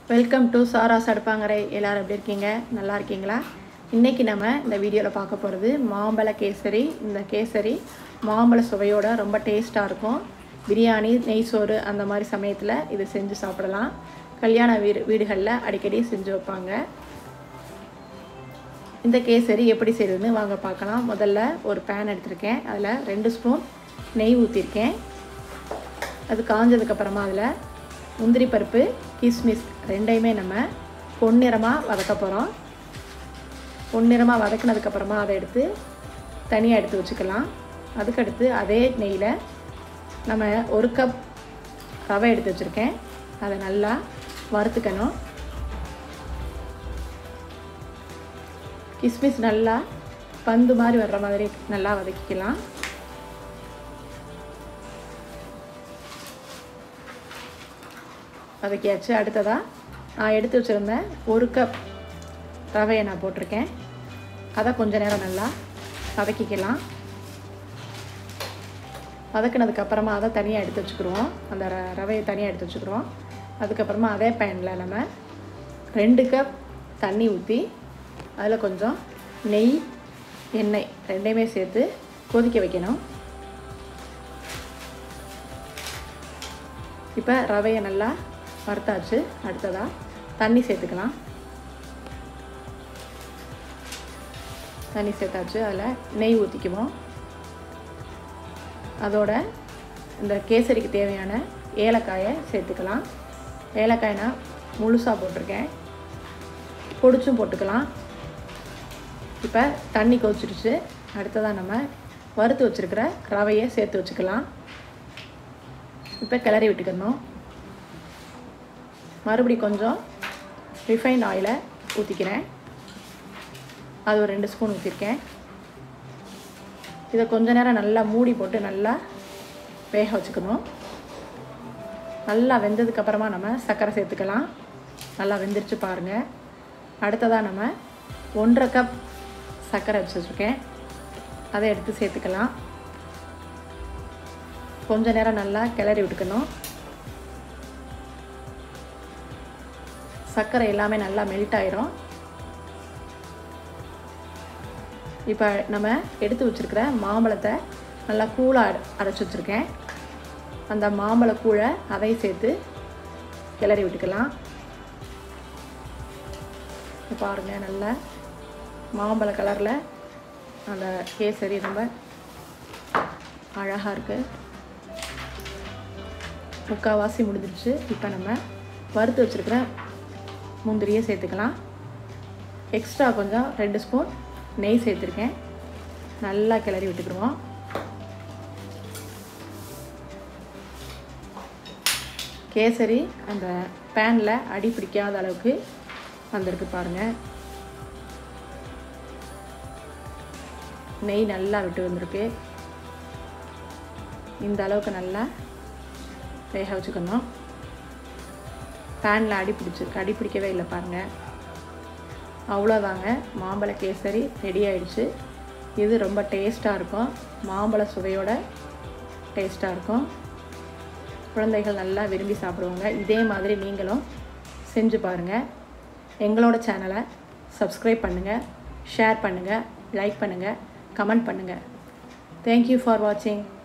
welcome to சாராஸ் அடுப்பாங்கரை எல்லாரும் எப்படி இருக்கீங்க நல்லா இருக்கீங்களா இன்றைக்கி நம்ம இந்த வீடியோவில் பார்க்க போகிறது மாம்பழ கேசரி இந்த கேசரி மாம்பழ சுவையோட ரொம்ப டேஸ்ட்டாக இருக்கும் பிரியாணி நெய் சோறு அந்த மாதிரி சமயத்தில் இது செஞ்சு சாப்பிடலாம் கல்யாண வீடு வீடுகளில் அடிக்கடி செஞ்சு வைப்பாங்க இந்த கேசரி எப்படி செய்யுதுன்னு வாங்க பார்க்கலாம் முதல்ல ஒரு பேன் எடுத்திருக்கேன் அதில் ரெண்டு ஸ்பூன் நெய் ஊற்றிருக்கேன் அது காஞ்சதுக்கப்புறமா அதில் முந்திரி பருப்பு கிஸ்மிஸ் ரெண்டையுமே நம்ம பொன்னிறமாக வதக்க போகிறோம் பொன்னிறமாக வதக்கினதுக்கப்புறமா அதை எடுத்து தனியாக எடுத்து வச்சுக்கலாம் அதுக்கடுத்து அதே நெய்யில் நம்ம ஒரு கப் ரவை எடுத்து வச்சுருக்கேன் அதை நல்லா வறுத்துக்கணும் கிஸ்மிஸ் நல்லா பந்து மாதிரி வர்ற மாதிரி நல்லா வதக்கிக்கலாம் வதக்கியாச்சு அடுத்ததாக நான் எடுத்து வச்சுருந்தேன் ஒரு கப் ரவையை நான் போட்டிருக்கேன் அதை கொஞ்ச நேரம் நல்லா வதக்கிக்கலாம் வதக்கினதுக்கப்புறமா அதை தனியாக எடுத்து வச்சுக்கிடுவோம் அந்த ர ரவையை தனியாக எடுத்து வச்சுக்கிடுவோம் அதுக்கப்புறமா அதே பேனில் நம்ம ரெண்டு கப் தண்ணி ஊற்றி அதில் கொஞ்சம் நெய் எண்ணெய் ரெண்டையுமே சேர்த்து கொதிக்க வைக்கணும் இப்போ ரவையை நல்லா வறுத்தாச்சு அடுத்ததாக தண்ணி சேர்த்துக்கலாம் தண்ணி சேர்த்தாச்சு அதில் நெய் ஊற்றிக்குவோம் அதோட இந்த கேசரிக்கு தேவையான ஏலக்காயை சேர்த்துக்கலாம் ஏலக்காய் நான் முழுசாக போட்டிருக்கேன் பொடிச்சும் போட்டுக்கலாம் இப்போ தண்ணி கொதிச்சிடுச்சு அடுத்ததாக நம்ம வறுத்து வச்சுருக்கிற ரவையை சேர்த்து வச்சுக்கலாம் இப்போ கிளறி விட்டுக்கணும் மறுபடி கொஞ்சம் ரிஃபைன் ஆயிலை ஊற்றிக்கிறேன் அது ஒரு ரெண்டு ஸ்பூன் ஊற்றிருக்கேன் இதை கொஞ்ச நேரம் நல்லா மூடி போட்டு நல்லா வேக வச்சுக்கணும் நல்லா வெந்ததுக்கப்புறமா நம்ம சர்க்கரை சேர்த்துக்கலாம் நல்லா வெந்துருச்சு பாருங்கள் அடுத்ததாக நம்ம ஒன்றரை கப் சர்க்கரை வச்சு வச்சுருக்கேன் அதை எடுத்து சேர்த்துக்கலாம் கொஞ்ச நேரம் நல்லா கிளறி விட்டுக்கணும் சர்க்கரை எல்லாமே நல்லா மெல்ட் ஆயிரும் இப்போ நம்ம எடுத்து வச்சுருக்கிற மாம்பழத்தை நல்லா கூழாக அரைச்சி வச்சுருக்கேன் அந்த மாம்பழ கூழை அதையும் சேர்த்து கிளறி விட்டுக்கலாம் பாருங்கள் நல்லா மாம்பழ கலரில் அந்த கேசரி ரொம்ப அழகாக இருக்குது முக்கால்வாசி முடிஞ்சிருச்சு இப்போ நம்ம வறுத்து வச்சுருக்கிற முந்திரியை சேர்த்துக்கலாம் எக்ஸ்ட்ரா கொஞ்சம் ரெண்டு ஸ்பூன் நெய் சேர்த்துருக்கேன் நல்லா கிளறி விட்டுக்கிடுவோம் கேசரி அந்த பேனில் அடி பிடிக்காத அளவுக்கு வந்திருக்கு பாருங்கள் நெய் நல்லா விட்டு வந்திருக்கு இந்த அளவுக்கு நல்லா வேக வச்சுக்கணும் பேனில் அடி பிடிச்சி அடி பிடிக்கவே இல்லை பாருங்கள் அவ்வளோதாங்க மாம்பழ கேசரி ரெடி ஆயிடுச்சு இது ரொம்ப டேஸ்ட்டாக இருக்கும் மாம்பழ சுவையோட டேஸ்ட்டாக இருக்கும் குழந்தைகள் நல்லா விரும்பி சாப்பிடுவாங்க இதே மாதிரி நீங்களும் செஞ்சு பாருங்கள் எங்களோட சேனலை சப்ஸ்கிரைப் பண்ணுங்கள் ஷேர் பண்ணுங்கள் லைக் பண்ணுங்கள் கமெண்ட் பண்ணுங்கள் தேங்க்யூ ஃபார் வாட்சிங்